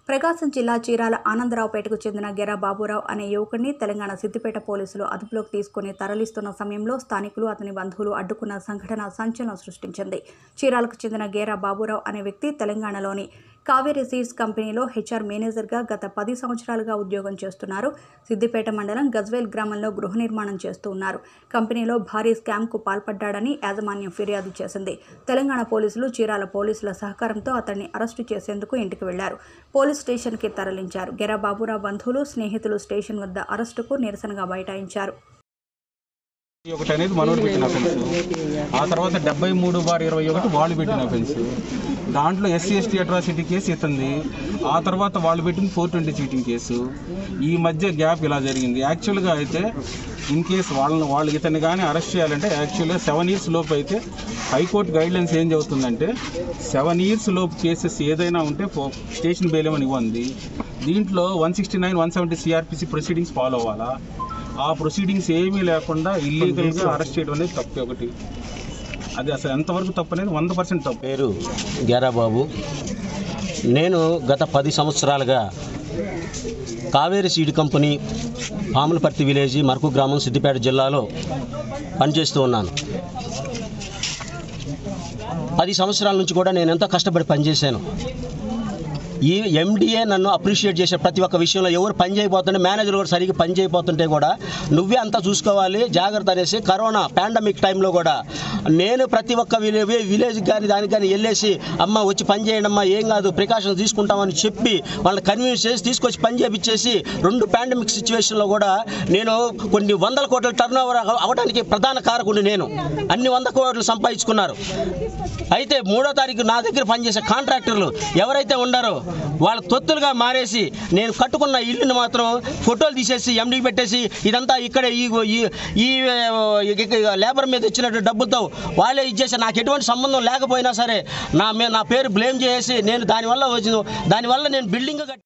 ప్రకాశం జిల్లా చీరాల ఆనందరావుపేటకు చెందిన గెరా బాబురావు అనే యువకుడిని తెలంగాణ సిద్దిపేట పోలీసులు అదుపులోకి తీసుకుని తరలిస్తున్న సమయంలో స్థానికులు అతని బంధువులు అడ్డుకున్న సంఘటన సంచలనం సృష్టించింది చీరాలకు చెందిన గేరా బాబురావు అనే వ్యక్తి తెలంగాణలోని కావేరీ సీడ్స్ కంపెనీలో హెచ్ఆర్ మేనేజర్గా గత పది సంవత్సరాలుగా ఉద్యోగం చేస్తున్నారు సిద్దిపేట మండలం గజ్వేల్ గ్రామంలో గృహ నిర్మాణం చేస్తూ ఉన్నారు కంపెనీలో భారీ స్కామ్కు పాల్పడ్డాడని యాజమాన్యం ఫిర్యాదు చేసింది తెలంగాణ పోలీసులు చీరాల పోలీసుల సహకారంతో అతన్ని అరెస్టు చేసేందుకు ఇంటికి వెళ్లారు పోలీస్ స్టేషన్కి తరలించారు గెరా బాబురావు బంధువులు స్నేహితులు స్టేషన్ వద్ద అరెస్టుకు నిరసనగా బైఠాయించారు ఒకటి అనేది మనోడు పెట్టిన అఫెన్స్ ఆ తర్వాత డెబ్బై మూడు బార్ ఇరవై ఒకటి వాళ్ళు పెట్టిన అఫెన్స్ దాంట్లో ఎస్సీ ఎస్టీ అట్రాసిటీ కేసు ఇతంది ఆ తర్వాత వాళ్ళు పెట్టింది ఫోర్ ట్వంటీ చీటింగ్ కేసు ఈ మధ్య గ్యాప్ ఇలా జరిగింది యాక్చువల్గా అయితే ఇన్ కేసు వాళ్ళని వాళ్ళు ఇతన్ని కానీ అరెస్ట్ చేయాలంటే యాక్చువల్గా సెవెన్ ఇయర్స్ లోపు అయితే హైకోర్టు గైడ్లైన్స్ ఏం చెబుతుందంటే సెవెన్ ఇయర్స్ లోపు కేసెస్ ఏదైనా ఉంటే పో- స్టేషన్ బెయిల్ అని ఇవ్వండి దీంట్లో one sixty nine one seventy CrPC proceedings follow అవ్వాలా ఆ ప్రొసీడింగ్స్ ఏమీ లేకుండా ఇల్లీగల్గా అరెస్ట్ చేయడం అనేది తప్పు ఒకటి అది అసలు ఎంతవరకు తప్పు అనేది వంద పర్సెంట్ తప్పు పేరు గేరాబాబు నేను గత పది సంవత్సరాలుగా Kaveri seed company Pamulaparthi village మరకు గ్రామం సిద్దిపేట జిల్లాలో పనిచేస్తూ ఉన్నాను పది సంవత్సరాల నుంచి కూడా నేను ఎంతో కష్టపడి పనిచేశాను ఈ ఎండిఏ నన్ను అప్రిషియేట్ చేసే ప్రతి ఒక్క విషయంలో ఎవరు పని చేయబోతుంటే మేనేజర్ కూడా సరిగ్గా పని చేయబోతుంటే కూడా నువ్వే అంతా చూసుకోవాలి జాగ్రత్త అనేసి కరోనా పాండమిక్ టైంలో కూడా నేను ప్రతి ఒక్క విలే విలేజ్ కానీ దానికి కానీ వెళ్ళేసి అమ్మ వచ్చి పని చేయండి అమ్మా ఏం కాదు ప్రికాషన్స్ తీసుకుంటామని చెప్పి వాళ్ళని కన్విన్స్ చేసి తీసుకొచ్చి పని చేపించేసి రెండు పాండమిక్ సిచ్యువేషన్లో కూడా నేను కొన్ని వందల కోట్ల టర్న్ ఓవర్ అవడానికి ప్రధాన కారకుడు నేను అన్ని వంద కోట్లు సంపాదించుకున్నారు అయితే మూడో తారీఖు నా దగ్గర పనిచేసే కాంట్రాక్టర్లు ఎవరైతే ఉండారో వాళ్ళ తొత్తులుగా మారేసి నేను కట్టుకున్న ఇల్లుని మాత్రం ఫోటోలు తీసేసి ఎండీకి పెట్టేసి ఇదంతా ఇక్కడే ఈ ఈ- ఈ ఈ లేబర్ మీద ఇచ్చినట్టు డబ్బుతో వాళ్ళే ఇచ్చేసి నాకు ఎటువంటి సంబంధం లేకపోయినా సరే నా మే నా పేరు బ్లేమ్ చేసి నేను దానివల్ల వచ్చింది దానివల్ల నేను బిల్డింగ్ కట్టి